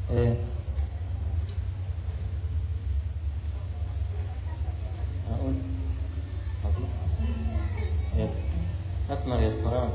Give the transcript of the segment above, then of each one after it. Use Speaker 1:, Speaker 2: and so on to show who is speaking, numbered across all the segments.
Speaker 1: ايه اقول أصلا. إيه. اثمر يثمران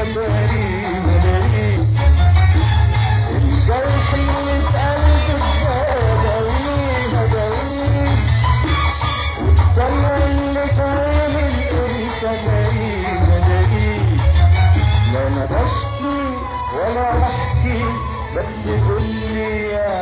Speaker 2: داري ملاقيه الجرح اللي في قلبك داويه داويه والدمع اللي في عيني انت داري ملاقيه لا انا بشكي ولا بحكي بس قول لي يا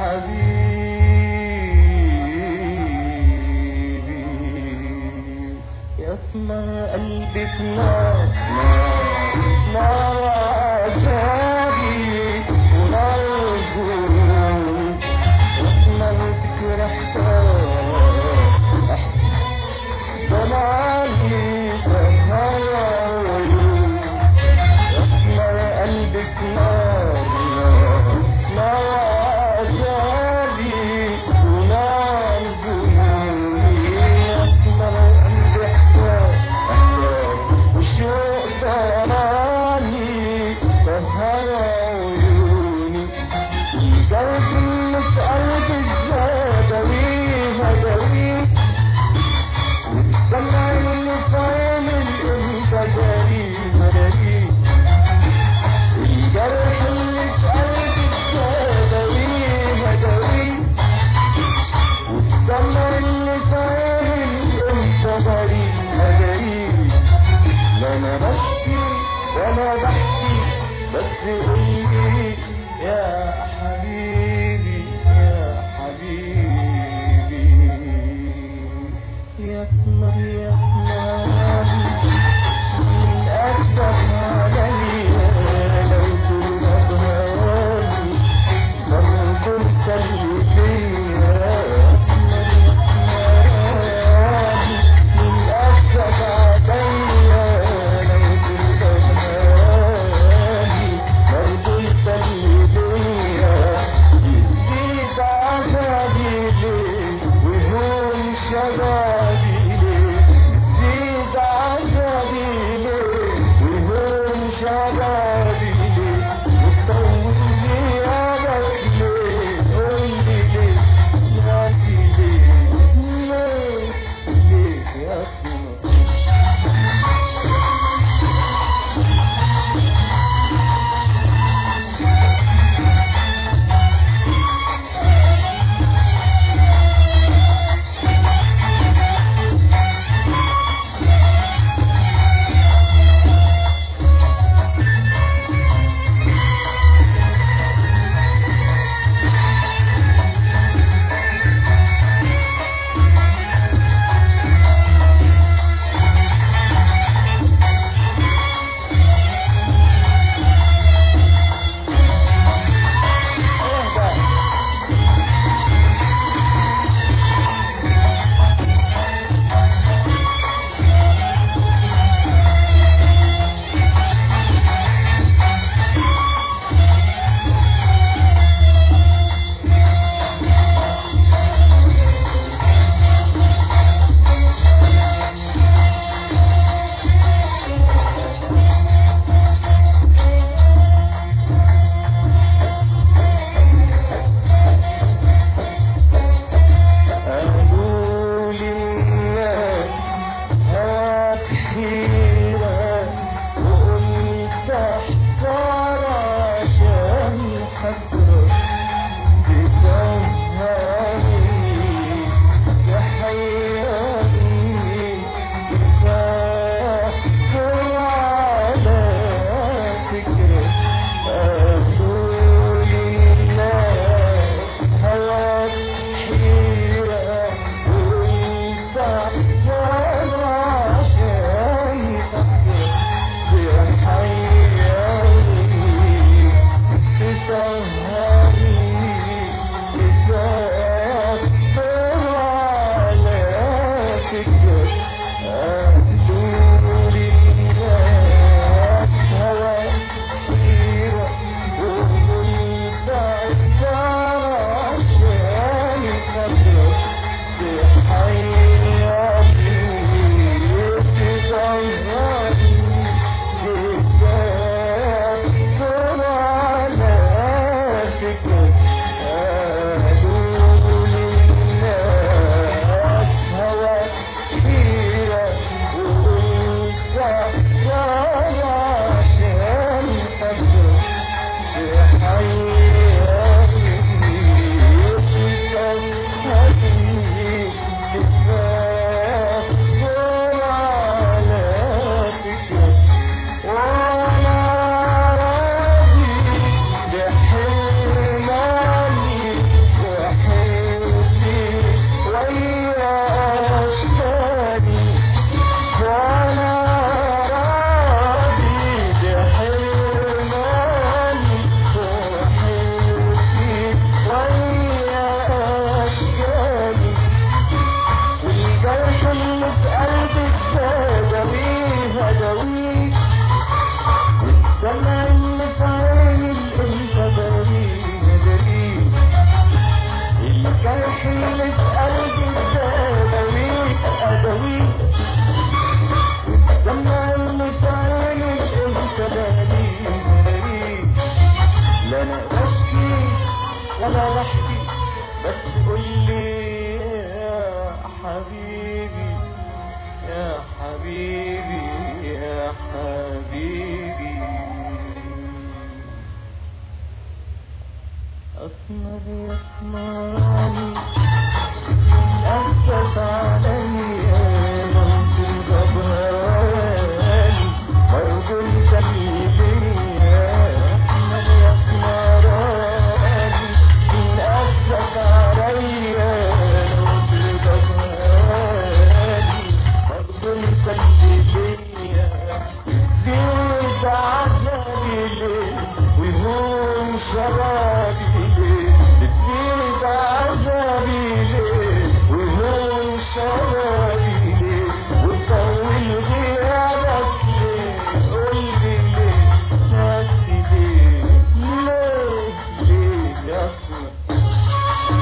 Speaker 2: حبيبي يسمع قلبي في نار نار نار عذابي ونار الجنون يسمع الفكر احتار احتار عني سهر عيون يسمع قلبك نار نار نار عذابي ونار جنوني يسمع قلبي احتار احتار والشوق ضراني سهر عيوني الجرح اللي في قلبي ازاي داويه داويه والدمع اللي في عيني انت جاري ملاقيه الجرح اللي في قلبي ازاي داويه داويه والدمع اللي في عيني انت جاري ملاقيه لا انا بشكي ولا بحكي بس قولي يا حبيبي يا حبيبي يا اسمر يا اسمر من أكثر عليا لو كنت بهواني برضو انت اللي فيا يا اسمر يا اسمر من أكثر عليا لو كنت بهواني برضو انت اللي فيا يزيد عذابي ليه ويهون شبابي ليه بس قول لي يا حبيبي يا حبيبي يا حبيبي أسمر يسمرني أسف عليا ممكن جبراني برضو انت ليا أسمر يسمرني من أسف عليا ممكن جبراني برضو انت ليا زيد عذابي ليه ويهون شبابي ليه بتزيد عذابي ليه ويهون شبابي ليه وتطول غيابك ليه قولي ليه ناسي ليه ليه ليه يا اسمر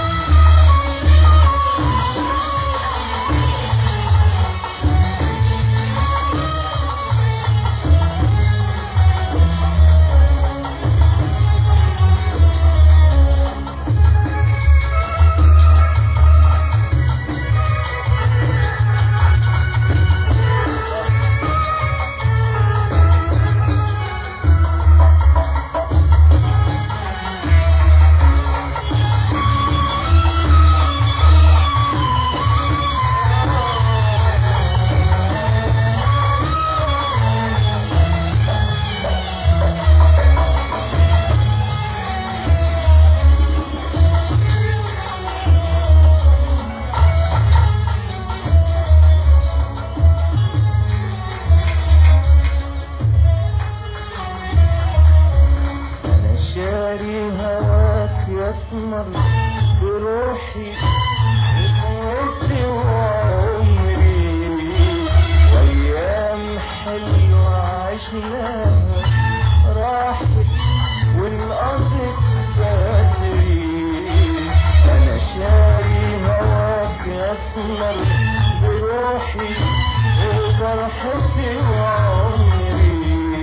Speaker 2: أنا شاري هواك يسمر بروحي بحياتي وعمري وأيام حلوة عشناها راحت والقضت بدري أنا شاري هواك يسمر بروحي وفرحتي وعمري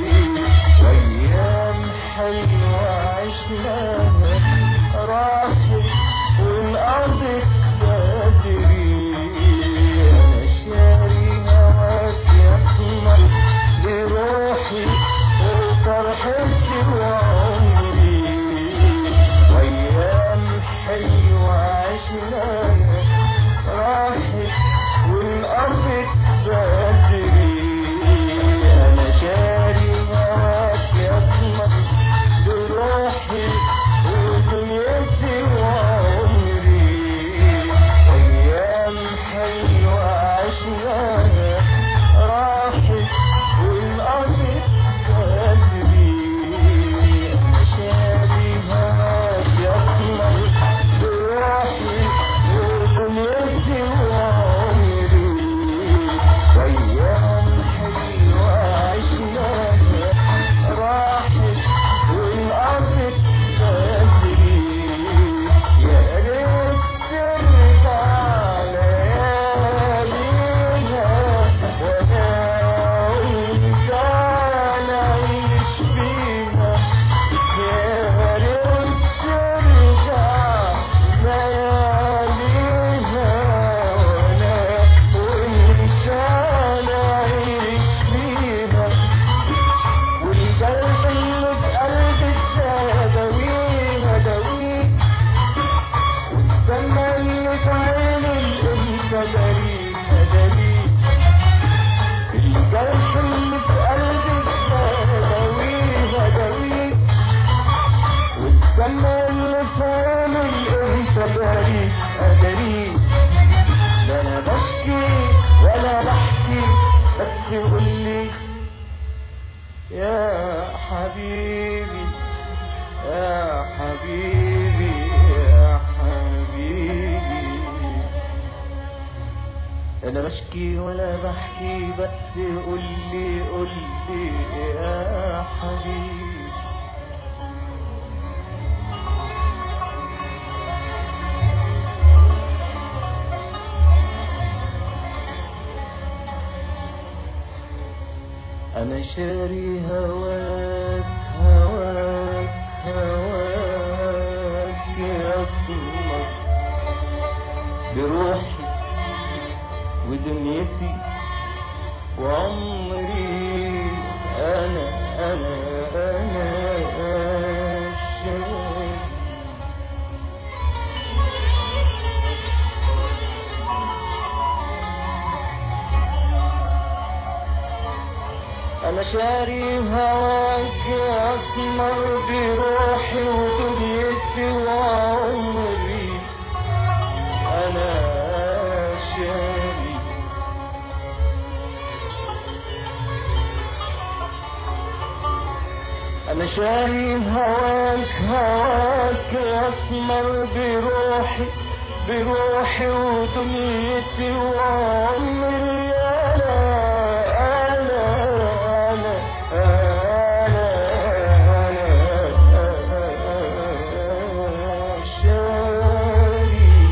Speaker 2: وأيام حلوة عشناها راحت والأرض بدري أنا شاري هواك يسمر بروحي وفرحتي وعمري وأيام حلوة عشناها راحت والأرض بدري أنا شاري هواك يسمر بروحي ودنيتي وعمري أيام حلوة عشناها راحت والأرض بدري أنا شاري هواك يسمر بروحي ودنيتي وعمري وأيام حلوة عشناها راحت والأرض بدري يا ريت ترجع لياليها وأنا وأنت نعيش فيها يا ريت ترجع لياليها وأنا وأنت نعيش فيها والقلب اللي في قلبك ده داويه داويه والدمع اللي في عيني انت داريه داريه الجرح اللي في قلبك ده داويه داويه والدمع اللي في عيني انت داريه داريه ده انا بشكي ولا بحكي بس قولي يا حبيبي يا حبيبي يا حبيبي انا بشكي ولا بحكي بس قولي قولي يا حبيبي أنا شاري هواك هواك هواك يا قمر ودنيتي وعمري أنا أنا أنا شاري أنا شاري هواك أسمر بروحي ودنيتي وعمري أنا شاري أنا شاري هواك هواك أسمر بروحي بروحي ودنيتي وعمري أنا أنا أنا أنا أنا شاري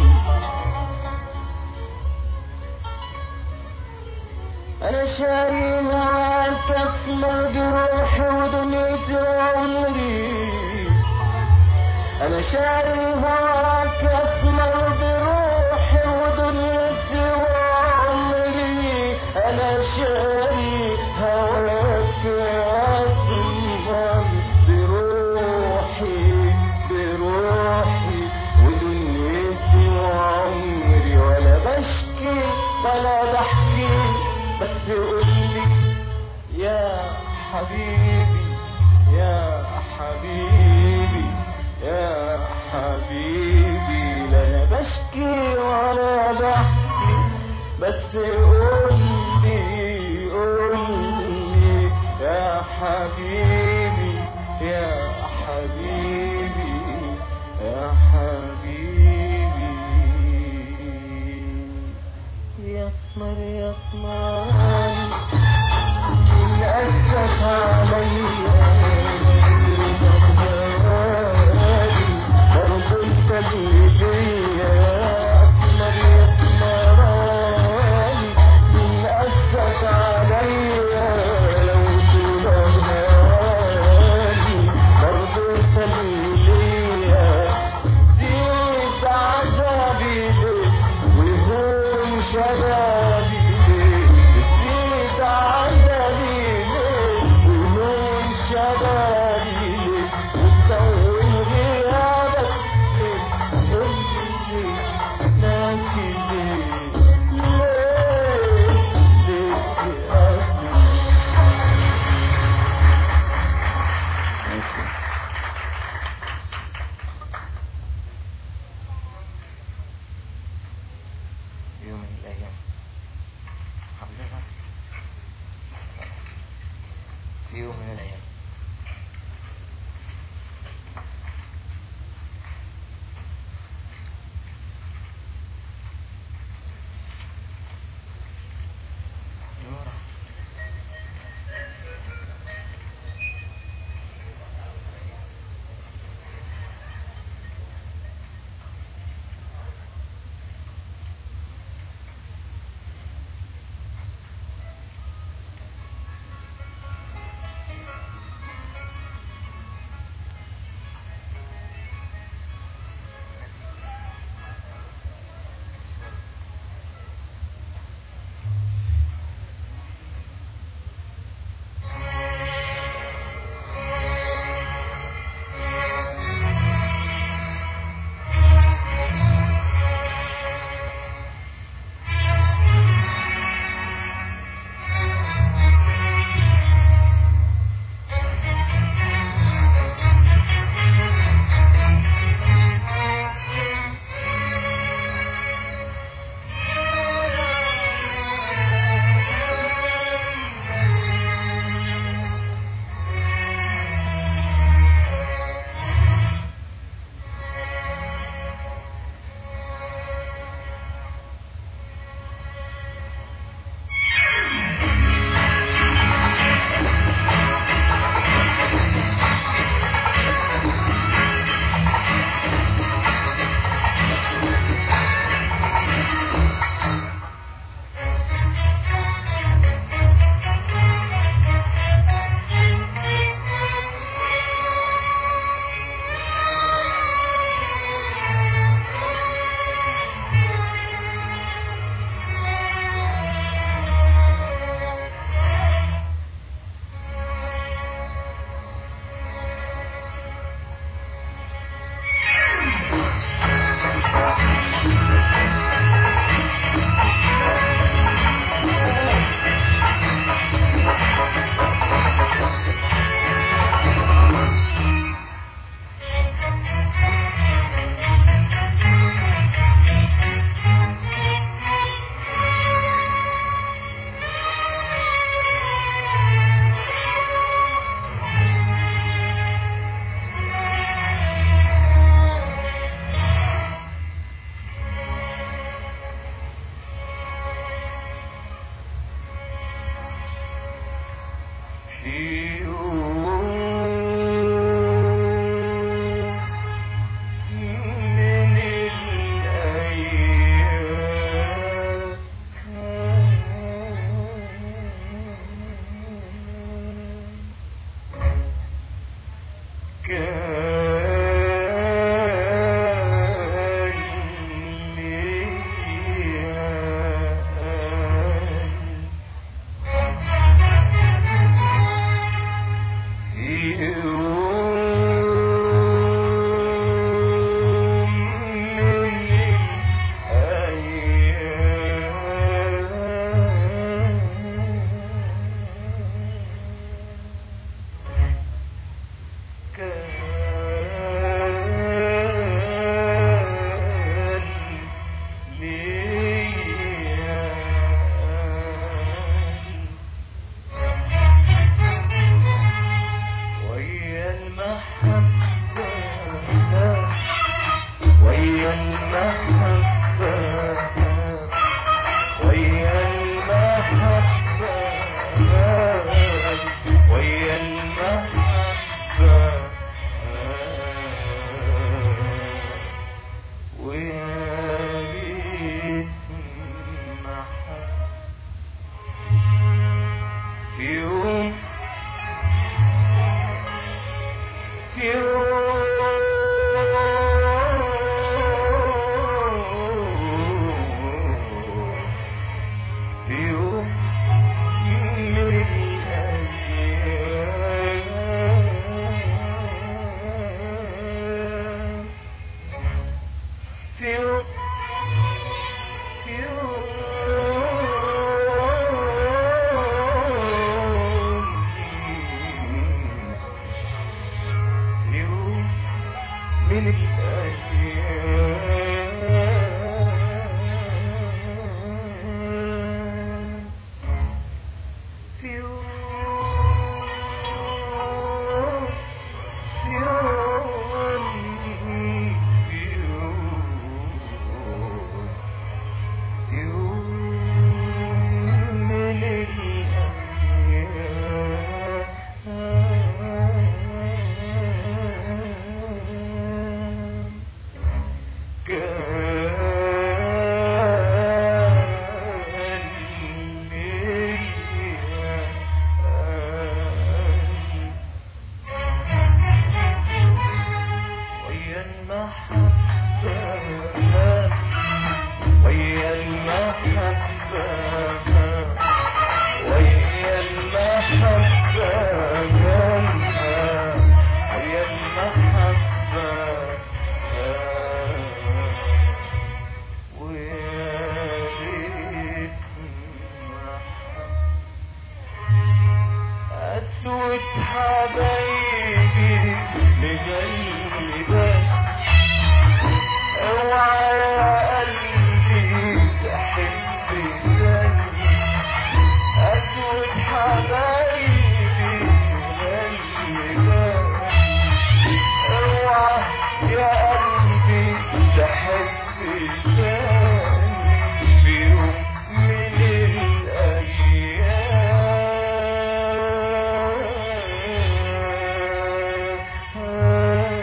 Speaker 2: أنا شاري معاك أسمر بروحي ودنيتي وعمري أنا شاري معاك أسمر بروحي ودنيتي وعمري أنا شاري هواك أسمر بروحي بروحي ودنيتي وعمري ولا بشكي ولا بحكي بس قولي يا حبيبي يا حبيبي يا حبيبي لا انا بشكي ولا بحكي بس قولي قولي يا حبيبي يا حبيبي يا حبيبي يسمر يسمر من أسف علي برضو انت بيديا يسمر يسمراني من أسف علي لو تلهاني برضو انت بيديا زيد عذابي ليه وهون شبابي ليه زيد عذابي ليه كان ليا في روم من الأيام كان ليا ويا المحبة ويا المحبة ويا المحبة ويا المحبة ويا ريت محبة في يوم في يوم في يوم من الأيام في يوم في يوم يوم من الأيام في يوم في يوم في يوم يوم من الأيام كان ليا ويا المحبة ويا المحبة ويا المحبة ويا المحبة ويا ريت أسود حبايبي لجنبك اوعى يا قلبي تحب زيي اسود حبايبي لجنبك اوعى يا قلبي تحب زيي في يوم من الأيام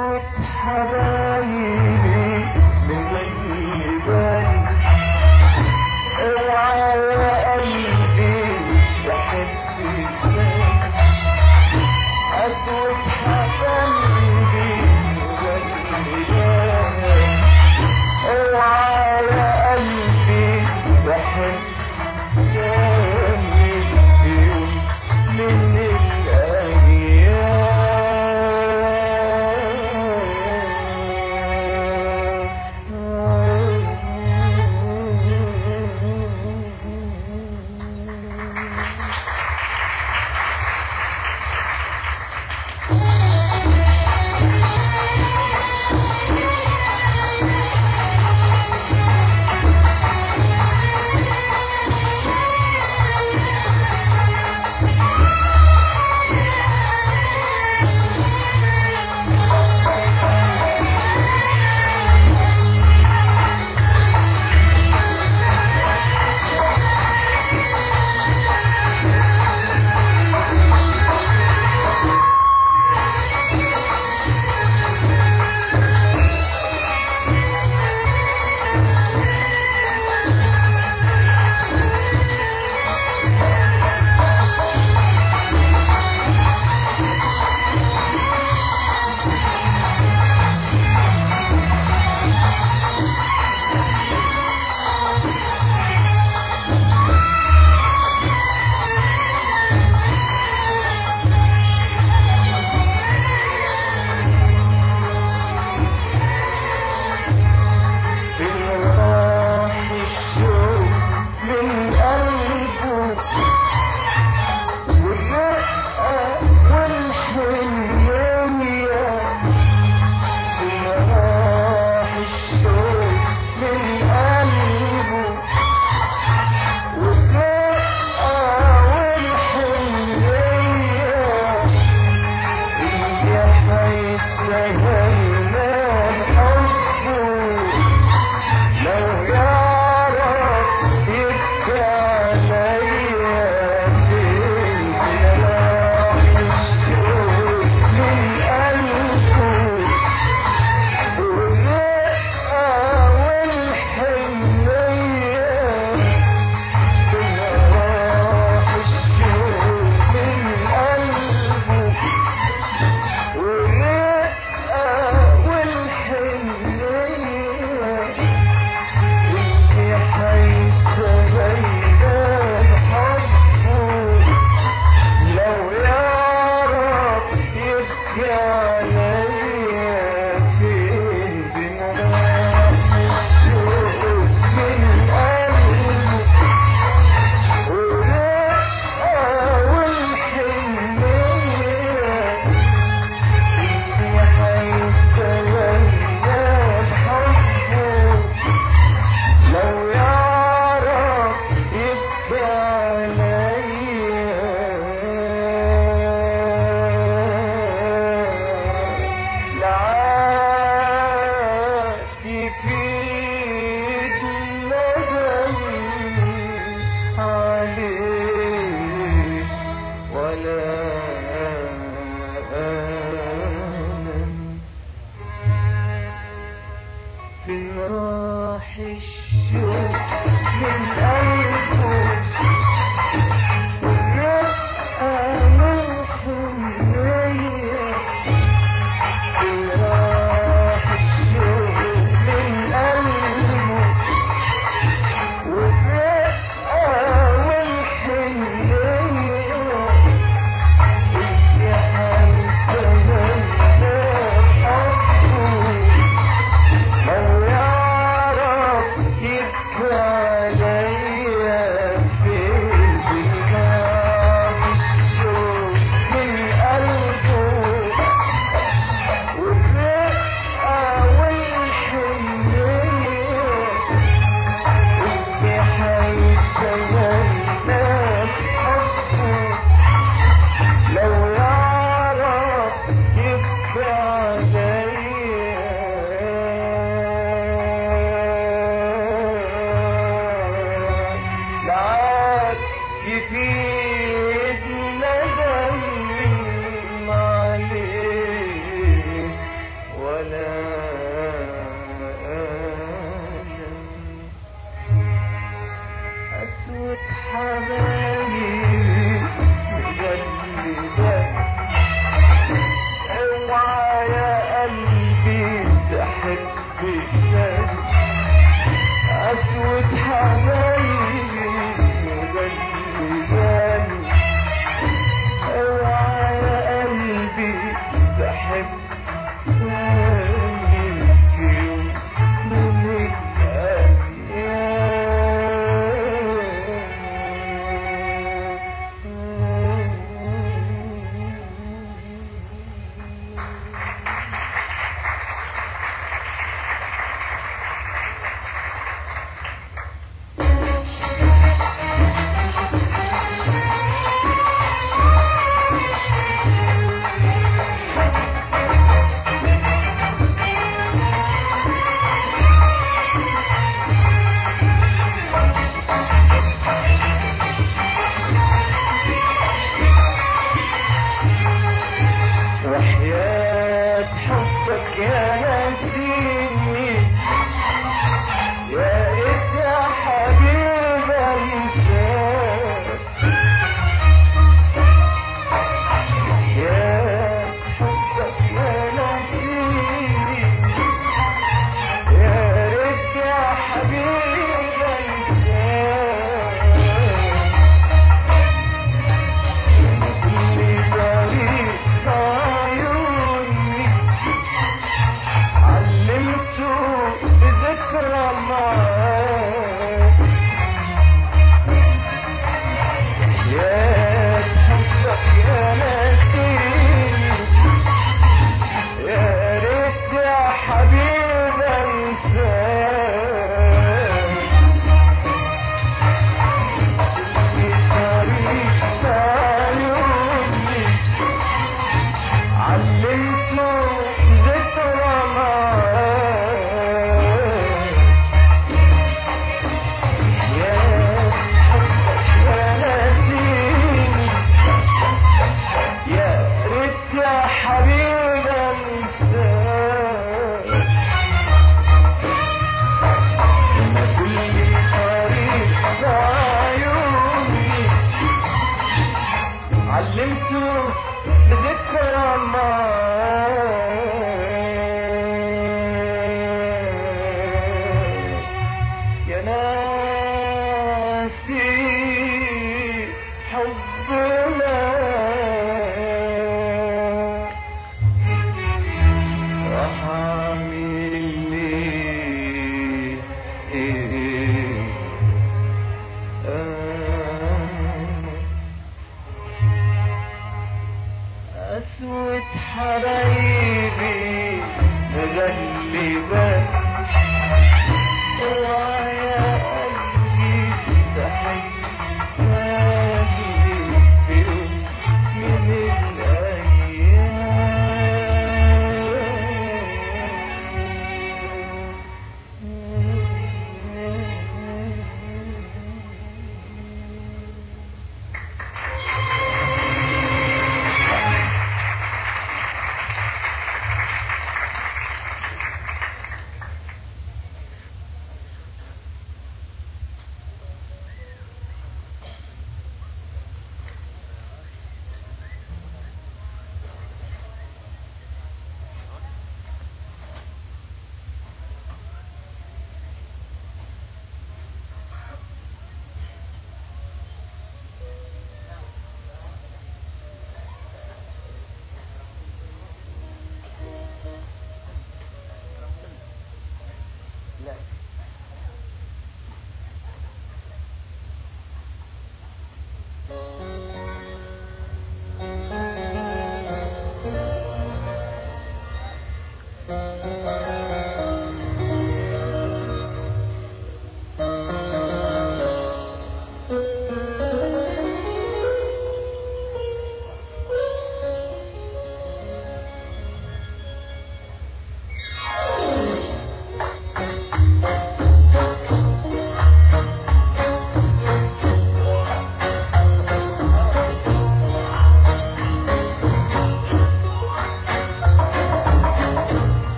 Speaker 2: قسوة حبايبي من غيباني اوعى يا قلبي تحب ازاي قسوة حبايبي من غيباني اوعى يا قلبي تحب جامد في يوم من الأيام بالراح الشوق من قلبه والرقة والحنية بالراح الشوق من قلبه والرقة والحنية اللي حيتهنى بحبه لو يعرف يبكى عليا فين راح الشوق من قلبه والرقة والحنية راح الشوق من قلبه والرقة والحنية اللي حيتغير حبه لو يعرف يبكي عليا فين بمراح الشوق من قلبه والرقة والحنية اللي حيتغير بحبه لو يعرف يبكي عليا لعاد يفيد ندمي عليه ولا أنم في راح الشوق من قلبه والرقة والحنية في راح الشوق من قلبه والرقة والحنية اللي حيتغير حبه لو يعرف يبكي عليا فين بالله الشوق من قلبه والرقة والحنية اللي حيتغير حبه لو يعرف يبكي عليا لعاد يفيد ندم عليه يا حبك يا نسيني يا ريت يا حبيبي انساك يا حبك يا نسيني يا ريت يا حبيبي انساك كل طريق عيوني علمته بذكرى معاك يا حبك يا نسيني يا ريت يا حبيبي انساك في طريق عيوني علمته ذكرى معاك يا حبك يا نسيني يا ريت يا حبيبي انساك أنا كل طريق عيوني علمته بذكرى معاك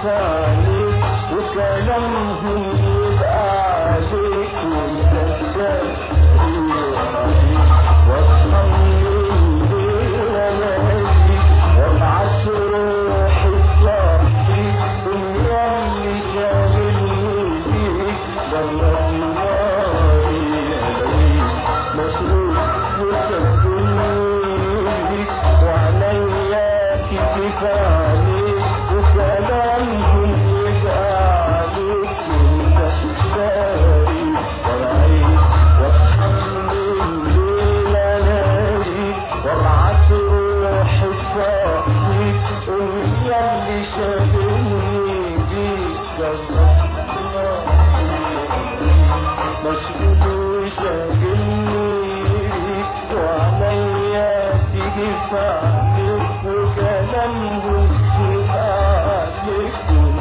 Speaker 2: في عليك وكلامهم يبقى عليك وانت تسافر واصحى من الليل انادي وابعت روحي صاحي يا اللي شاغلني بيك بره ناري عليك مسؤول وسجني بيك وعليا كتف عليك وكلامهم يبقى عليك وانت داري ورايك واصحى من الليل انادي وابعت روحي صاحي يا اللي شاغلني بيك مشغول شاغلني وعليا تيجي فعلك وكلامهم يبقى عليك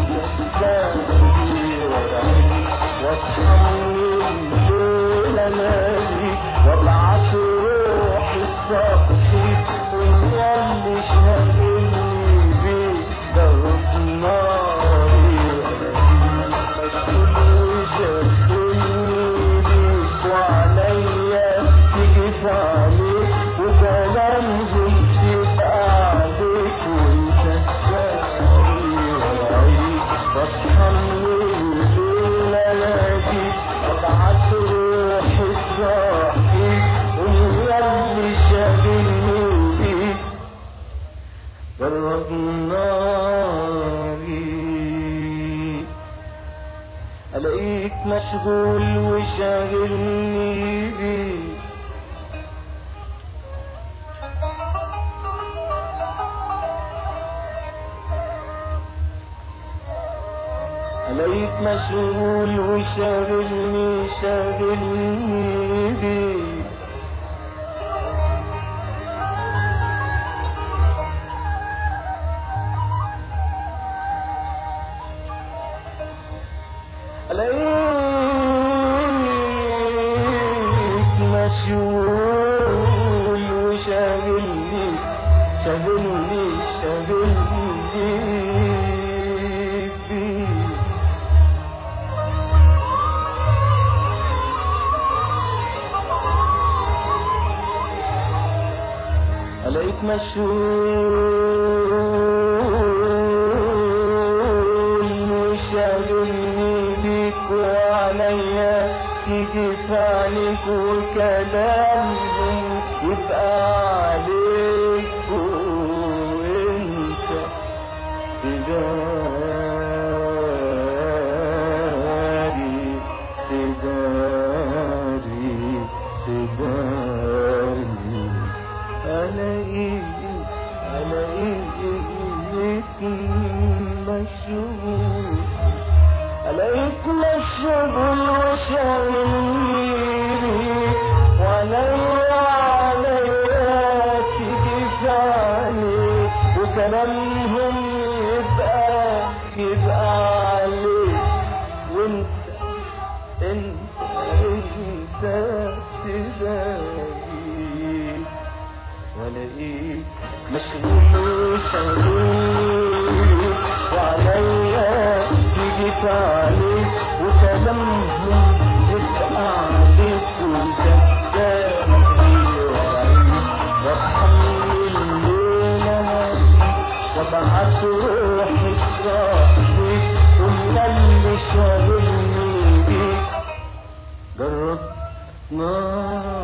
Speaker 2: واصحى من الليل انادي وابعت روحي الصبحي ويا اللي شاغلني بيك ضرب ناري مشغول شاغلني بيك وعليا تيجي عليك وكلامهم يبقى عليك وانت شاغلني ورايك بصحى من الليل انادي ابعت روحي الصاحي ويا اللي شاغلني بيك جرب ناري الاقيك مشغول وشاغلني بيك الاقيك مشغول وشاغلني شاغلني بيك الاقيك مشغول وشاغلني شاغلني شاغلني بيك عليك مشغول وشاغلني بيك وعليا تيجي فعلك وكلامهم يبقى عليك وانت تداري تداري تداري ألاقيك ألاقيك مشغول ألاقيك مشغول وشاغلني وعليا عليا تيجي عليك وكلامهم يبقى يبقى عليك وانت انت انت تداري والاقيك مشغول وشغول وعليا تيجي عليك وكلامهم يبقى عليك وانت تداري ورايك واتحمل الليل وابعت روحي صاحبك وانت اللي شاغلني بيك جرب نار